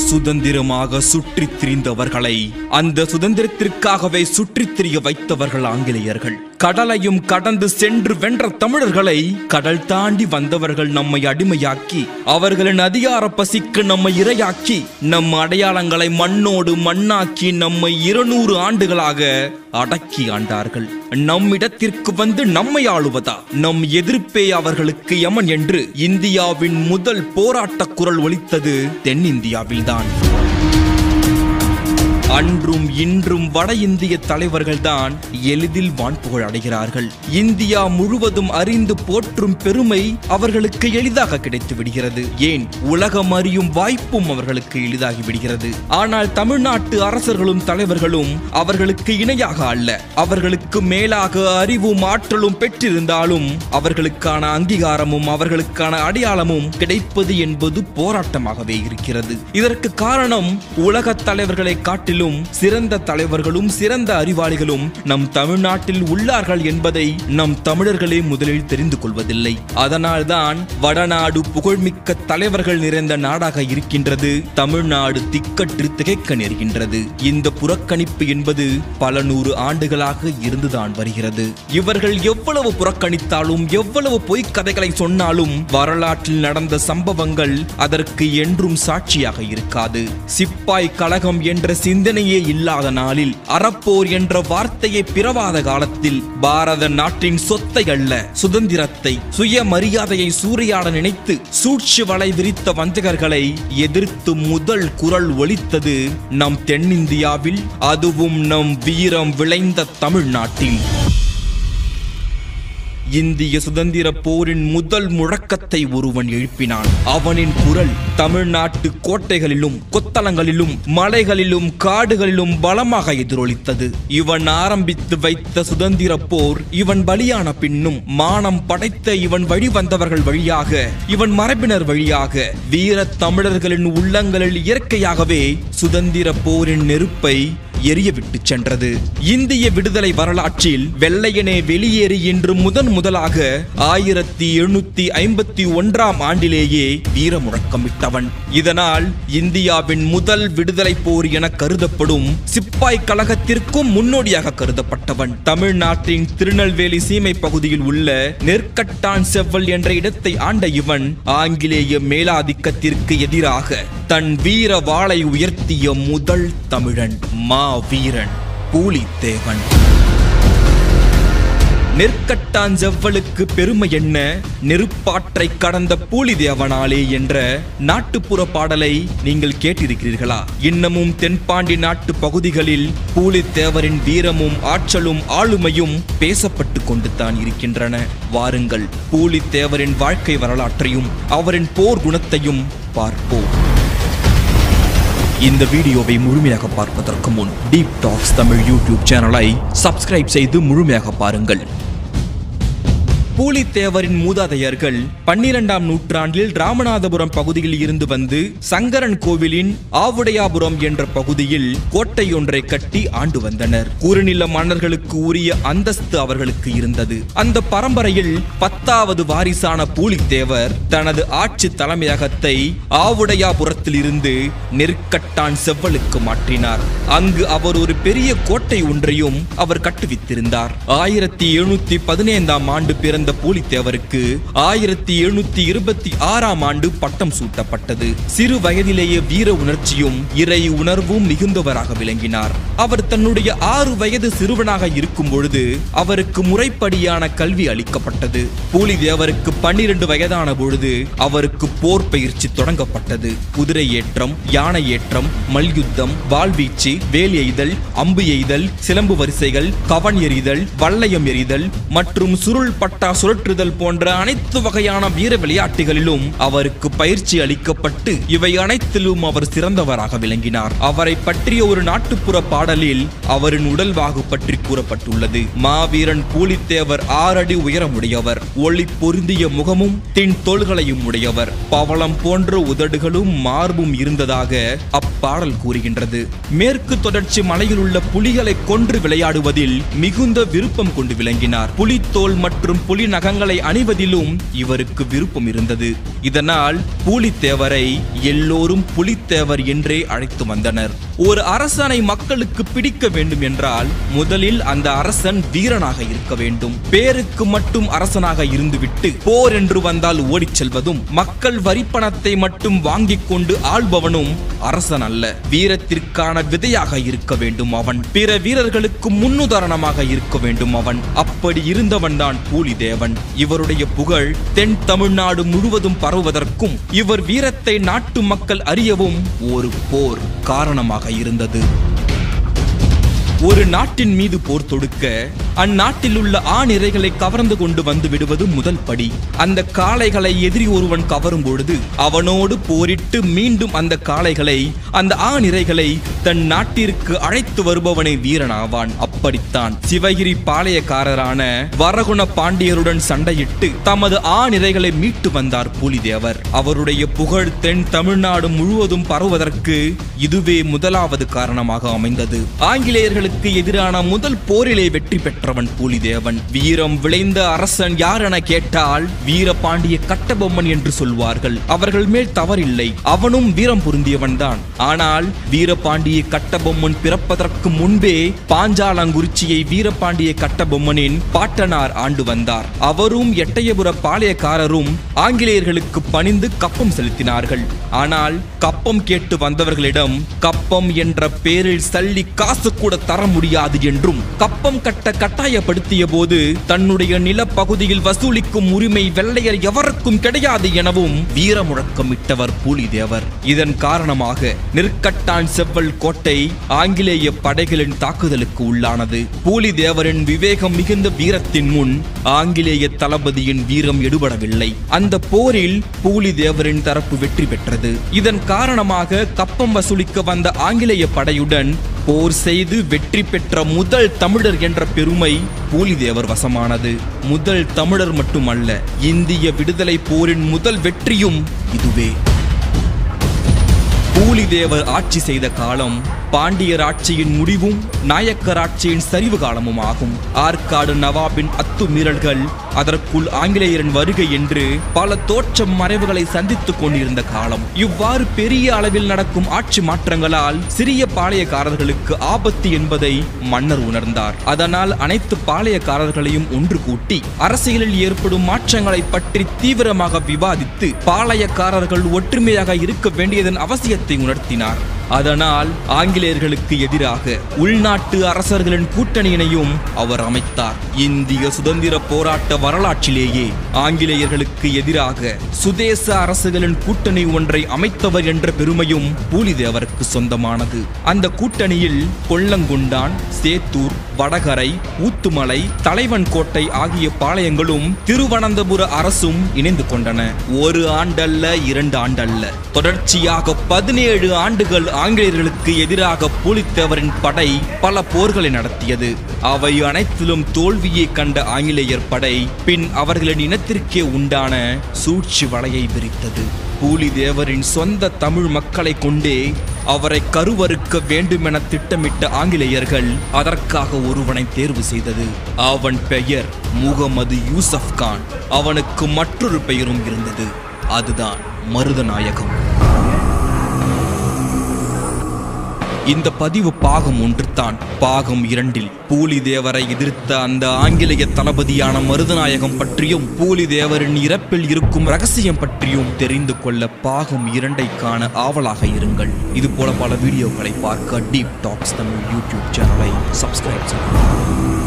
சுதந்திரமாக சுற்றித் திரிந்தவர்களை அந்த சுதந்திரத்திற்காகவே சுற்றித் திரிய வைத்தவர்கள் ஆங்கிலேயர்கள் கடலையும் கடந்து சென்று வென்ற தமிழர்களை கடல் தாண்டி வந்தவர்கள் நம்மை அடிமையாக்கி அவர்களின் அதிகார பசிக்கு நம்மை இரையாக்கி நம் அடையாளங்களை மண்ணோடு மண்ணாக்கி நம்மை இருநூறு ஆண்டுகளாக அடக்கி ஆண்டார்கள் நம்மிடத்திற்கு வந்து நம்மை ஆளுவதா நம் எதிர்ப்பே அவர்களுக்கு யமன் என்று இந்தியாவின் முதல் போராட்ட குரல் ஒலித்தது தென்னிந்தியாவில்தான் அன்றும் இன்றும் வட இந்திய தலைவர்கள்தான் எளிதில் வான்புகழ் அடைகிறார்கள் இந்தியா முழுவதும் அறிந்து போற்றும் பெருமை அவர்களுக்கு எளிதாக கிடைத்து விடுகிறது ஏன் உலகம் அறியும் வாய்ப்பும் அவர்களுக்கு எளிதாகி விடுகிறது ஆனால் தமிழ்நாட்டு அரசர்களும் தலைவர்களும் அவர்களுக்கு இணையாக அல்ல அவர்களுக்கு மேலாக அறிவும் ஆற்றலும் பெற்றிருந்தாலும் அவர்களுக்கான அங்கீகாரமும் அவர்களுக்கான அடையாளமும் கிடைப்பது என்பது போராட்டமாகவே இருக்கிறது இதற்கு காரணம் உலக தலைவர்களை காட்டிலும் சிறந்த தலைவர்களும் சிறந்த அறிவாளிகளும் நம் தமிழ்நாட்டில் உள்ளார்கள் என்பதை நம் தமிழர்களே முதலில் தெரிந்து கொள்வதில்லை அதனால்தான் வடநாடு புகழ்மிக்க தலைவர்கள் நிறைந்த நாடாக இருக்கின்றது தமிழ்நாடு திக்கற்று திகைக்க நேர்கின்றது இந்த புறக்கணிப்பு என்பது பல நூறு ஆண்டுகளாக இருந்துதான் வருகிறது இவர்கள் எவ்வளவு புறக்கணித்தாலும் எவ்வளவு பொய்க் கதைகளை சொன்னாலும் வரலாற்றில் நடந்த சம்பவங்கள் அதற்கு என்றும் சாட்சியாக இருக்காது சிப்பாய் கழகம் என்ற சிந்தனையே இல்லாத நாளில் அறப்போர் என்ற வார்த்தையை பிறவாத காலத்தில் பாரத நாட்டின் சொத்தை அல்ல சுதந்திரத்தை சுயமரியாதையை சூறையாட நினைத்து சூழ்ச்சி வலை விரித்த வஞ்சகர்களை எதிர்த்து முதல் குரல் ஒலித்தது நம் தென்னிந்தியாவில் அதுவும் நம் வீரம் விளைந்த தமிழ்நாட்டில் இந்திய சுதந்திர போரின் முதல் முழக்கத்தை ஒருவன் எழுப்பினான் அவனின் குரல் தமிழ்நாட்டு கோட்டைகளிலும் கொத்தளங்களிலும் மலைகளிலும் காடுகளிலும் பலமாக எதிரொலித்தது இவன் ஆரம்பித்து வைத்த சுதந்திர போர் இவன் பலியான பின்னும் மானம் படைத்த இவன் வழி வந்தவர்கள் வழியாக இவன் மரபினர் வழியாக வீர தமிழர்களின் உள்ளங்களில் இயற்கையாகவே சுதந்திர போரின் நெருப்பை எரியவிட்டு சென்றது இந்திய விடுதலை வரலாற்றில் வெள்ளையனே வெளியேறி என்று முதன் முதலாக ஆயிரத்தி எழுநூத்தி ஐம்பத்தி ஒன்றாம் ஆண்டிலேயே வீர முழக்கமிட்டவன் இதனால் இந்தியாவின் முதல் விடுதலை போர் என கருதப்படும் சிப்பாய் கழகத்திற்கும் முன்னோடியாக கருதப்பட்டவன் தமிழ்நாட்டின் திருநெல்வேலி சீமை பகுதியில் உள்ள நெற்கட்டான் செவ்வல் என்ற இடத்தை ஆண்ட இவன் ஆங்கிலேய மேலாதிக்கத்திற்கு எதிராக தன் வீர வாளை உயர்த்திய முதல் தமிழன் மா வீரன் பூலித்தேவன் நெற்கட்டான் செவ்வலுக்கு பெருமை என்ன நெருப்பாற்றை கடந்த பூலிதேவனாலே என்ற நாட்டுப்புற பாடலை நீங்கள் கேட்டிருக்கிறீர்களா இன்னமும் தென்பாண்டி நாட்டு பகுதிகளில் பூலித்தேவரின் வீரமும் ஆற்றலும் ஆளுமையும் பேசப்பட்டு கொண்டு தான் இருக்கின்றன வாருங்கள் பூலித்தேவரின் வாழ்க்கை வரலாற்றையும் அவரின் போர் குணத்தையும் பார்ப்போம் இந்த வீடியோவை முழுமையாக பார்ப்பதற்கு முன் டீப் டாக்ஸ் தமிழ் யூடியூப் சேனலை சப்ஸ்கிரைப் செய்து முழுமையாக பாருங்கள் பூலித்தேவரின் மூதாதையர்கள் பன்னிரெண்டாம் நூற்றாண்டில் ராமநாதபுரம் பகுதியில் இருந்து வந்து சங்கரன் கோவிலின் ஆவுடையாபுரம் என்ற பகுதியில் கோட்டை ஒன்றை கட்டி ஆண்டு வந்தனர் குறுநில மன்னர்களுக்கு உரிய அந்தஸ்து அவர்களுக்கு இருந்தது அந்த பரம்பரையில் பத்தாவது வாரிசான பூலித்தேவர் தனது ஆட்சி தலைமையகத்தை ஆவுடையாபுரத்தில் இருந்து நெற்கட்டான் செவ்வலுக்கு மாற்றினார் அங்கு அவர் ஒரு பெரிய கோட்டை ஒன்றையும் அவர் கட்டுவித்திருந்தார் ஆயிரத்தி எழுநூத்தி பதினைந்தாம் ஆண்டு பிறந்த பூலித்தேவருக்கு ஆயிரத்தி எழுநூத்தி இருபத்தி ஆறாம் ஆண்டு பட்டம் சூட்டப்பட்டது சிறு வயதிலேயே வீர உணர்ச்சியும் இறை உணர்வும் மிகுந்தவராக விளங்கினார் அவர் தன்னுடைய ஆறு வயது சிறுவனாக இருக்கும் பொழுது அவருக்கு முறைப்படியான கல்வி அளிக்கப்பட்டது பூலிதேவருக்கு பன்னிரண்டு வயதான பொழுது அவருக்கு போர் பயிற்சி தொடங்கப்பட்டது குதிரை ஏற்றம் யானை ஏற்றம் மல்யுத்தம் வாள்வீச்சு வேல் எய்தல் அம்பு எய்தல் சிலம்பு வரிசைகள் கவன் எறிதல் வல்லையம் எறிதல் மற்றும் சுருள் பட்டா சுழற்றுதல் போன்ற அனைத்து வகையான வீர விளையாட்டுகளிலும் அவருக்கு பயிற்சி அளிக்கப்பட்டு இவை அனைத்திலும் அவர் சிறந்தவராக விளங்கினார் அவரை பற்றிய ஒரு நாட்டுப்புற பாடலில் அவரின் உடல்வாகு பற்றி கூறப்பட்டுள்ளது மாவீரன் பூலித்தேவர் ஆறடி உயரமுடையவர் ஒளி பொருந்திய முகமும் தின் தோள்களையும் உடையவர் பவளம் போன்ற உதடுகளும் மார்பும் இருந்ததாக அப்பாடல் கூறுகின்றது மேற்கு தொடர்ச்சி மலையில் உள்ள புலிகளை கொன்று விளையாடுவதில் மிகுந்த விருப்பம் கொண்டு விளங்கினார் புலித்தோல் மற்றும் புலி புலி நகங்களை அணிவதிலும் இவருக்கு விருப்பம் இருந்தது இதனால் பூலித்தேவரை எல்லோரும் புலித்தேவர் என்றே அழைத்து வந்தனர் ஒரு அரசனை மக்களுக்கு பிடிக்க வேண்டும் என்றால் முதலில் அந்த அரசன் வீரனாக இருக்க வேண்டும் பேருக்கு மட்டும் அரசனாக இருந்துவிட்டு போர் என்று வந்தால் ஓடிச் செல்வதும் மக்கள் வரிப்பணத்தை மட்டும் வாங்கிக் கொண்டு ஆள்பவனும் அரசன் அல்ல வீரத்திற்கான விதையாக இருக்க வேண்டும் அவன் பிற வீரர்களுக்கு முன்னுதாரணமாக இருக்க வேண்டும் அவன் அப்படி இருந்தவன் தான் பூலிதேவன் இவருடைய புகழ் தென் தமிழ்நாடு முழுவதும் பரவுவதற்கும் இவர் வீரத்தை நாட்டு மக்கள் அறியவும் ஒரு போர் காரணமாக இருந்தது ஒரு நாட்டின் மீது போர் தொடுக்க அந்நாட்டில் உள்ள ஆணிரைகளை கவர்ந்து கொண்டு வந்து விடுவது முதல் படி அந்த காளைகளை எதிரி ஒருவன் கவரும் பொழுது அவனோடு போரிட்டு மீண்டும் அந்த காளைகளை அந்த ஆணிரைகளை தன் நாட்டிற்கு அழைத்து வருபவனே வீரனாவான் அப்படித்தான் சிவகிரி பாளையக்காரரான வரகுண பாண்டியருடன் சண்டையிட்டு தமது ஆணிரைகளை மீட்டு வந்தார் பூலிதேவர் அவருடைய புகழ் தென் தமிழ்நாடு முழுவதும் பரவுவதற்கு இதுவே முதலாவது காரணமாக அமைந்தது ஆங்கிலேயர்களுக்கு எதிரான முதல் போரிலே வெற்றி பெற்றவன் பூலிதேவன் வீரம் விளைந்த அரசன் யார் என கேட்டால் வீரபாண்டிய கட்டபொம்மன் என்று சொல்வார்கள் அவர்கள் மேல் தவறில்லை அவனும் வீரம் பொருந்தியவன் தான் ஆனால் வீரபாண்டிய கட்டபொம்மன் பிறப்பதற்கு முன்பே பாஞ்சாலங்குறிச்சியை வீரபாண்டிய கட்டபொம்மனின் பாட்டனார் ஆண்டு வந்தார் அவரும் எட்டயபுர பாளையக்காரரும் ஆங்கிலேயர்களுக்கு பணிந்து கப்பம் செலுத்தினார்கள் ஆனால் கப்பம் கேட்டு வந்தவர்களிடம் கப்பம் என்ற பேரில் சல்லி காசு கூட தர முடியாது என்றும் கப்பம் கட்ட கட்டாயப்படுத்திய போது தன்னுடைய நிலப்பகுதியில் வசூலிக்கும் உரிமை வெள்ளையர் எவருக்கும் கிடையாது எனவும் வீர முழக்கமிட்டவர் பூலிதேவர் இதன் காரணமாக நெற்கட்டான் செவ்வல் கோட்டை ஆங்கிலேய படைகளின் தாக்குதலுக்கு உள்ளானது பூலிதேவரின் விவேகம் மிகுந்த வீரத்தின் முன் ஆங்கிலேய தளபதியின் வீரம் எடுபடவில்லை அந்த போரில் பூலிதேவரின் தரப்பு வெற்றி பெற்றது இதன் காரணமாக கப்பம் வசூலிக்க வந்த ஆங்கிலேய படையுடன் போர் செய்து வெற்றி பெற்ற முதல் தமிழர் என்ற பெருமை பூலிதேவர் வசமானது முதல் தமிழர் மட்டுமல்ல இந்திய விடுதலை போரின் முதல் வெற்றியும் இதுவே பூலிதேவர் ஆட்சி செய்த காலம் பாண்டியர் ஆட்சியின் முடிவும் நாயக்கர் ஆட்சியின் சரிவு காலமும் ஆகும் ஆற்காடு நவாபின் அத்துமீறல்கள் அதற்குள் ஆங்கிலேயரின் வருகை என்று பல தோற்றம் மறைவுகளை சந்தித்துக் கொண்டிருந்த காலம் இவ்வாறு பெரிய அளவில் நடக்கும் ஆட்சி மாற்றங்களால் சிறிய பாளையக்காரர்களுக்கு ஆபத்து என்பதை மன்னர் உணர்ந்தார் அதனால் அனைத்து பாளையக்காரர்களையும் ஒன்று கூட்டி அரசியலில் ஏற்படும் மாற்றங்களை பற்றி தீவிரமாக விவாதித்து பாளையக்காரர்கள் ஒற்றுமையாக இருக்க வேண்டியதன் அவசியத்தை உணர்த்தினார் அதனால் ஆங்கிலேயர்களுக்கு எதிராக உள்நாட்டு அரசர்களின் கூட்டணியினையும் அவர் அமைத்தார் இந்திய சுதந்திர போராட்ட வரலாற்றிலேயே ஆங்கிலேயர்களுக்கு எதிராக சுதேச அரசுகளின் கூட்டணி ஒன்றை அமைத்தவர் என்ற பெருமையும் பூலிதேவருக்கு சொந்தமானது அந்த கூட்டணியில் கொல்லங்குண்டான் சேத்தூர் வடகரை ஊத்துமலை தலைவன் கோட்டை ஆகிய பாளையங்களும் திருவனந்தபுர அரசும் இணைந்து கொண்டன ஒரு ஆண்டல்ல இரண்டு ஆண்டல்ல தொடர்ச்சியாக பதினேழு ஆண்டுகள் ஆங்கிலேயர்களுக்கு எதிராக பூலித்தேவரின் படை பல போர்களை நடத்தியது அவை அனைத்திலும் தோல்வியை கண்ட ஆங்கிலேயர் படை பின் அவர்களின் இனத்திற்கே உண்டான சூழ்ச்சி வலையை விரித்தது பூலிதேவரின் சொந்த தமிழ் மக்களை கொண்டே அவரை கருவறுக்க வேண்டுமென திட்டமிட்ட ஆங்கிலேயர்கள் அதற்காக ஒருவனை தேர்வு செய்தது அவன் பெயர் முகமது யூசப் கான் அவனுக்கு மற்றொரு பெயரும் இருந்தது அதுதான் மருதநாயகம் இந்த பதிவு பாகம் ஒன்றுதான் பாகம் இரண்டில் பூலிதேவரை எதிர்த்த அந்த ஆங்கிலேய தளபதியான மருதநாயகம் பற்றியும் பூலிதேவரின் இறப்பில் இருக்கும் ரகசியம் பற்றியும் தெரிந்து கொள்ள பாகம் இரண்டை காண ஆவலாக இருங்கள் இது போல பல வீடியோக்களை பார்க்க டீப் டாக்ஸ் தமிழ் யூடியூப் சேனலை சப்ஸ்கிரைப் செய்யுங்கள்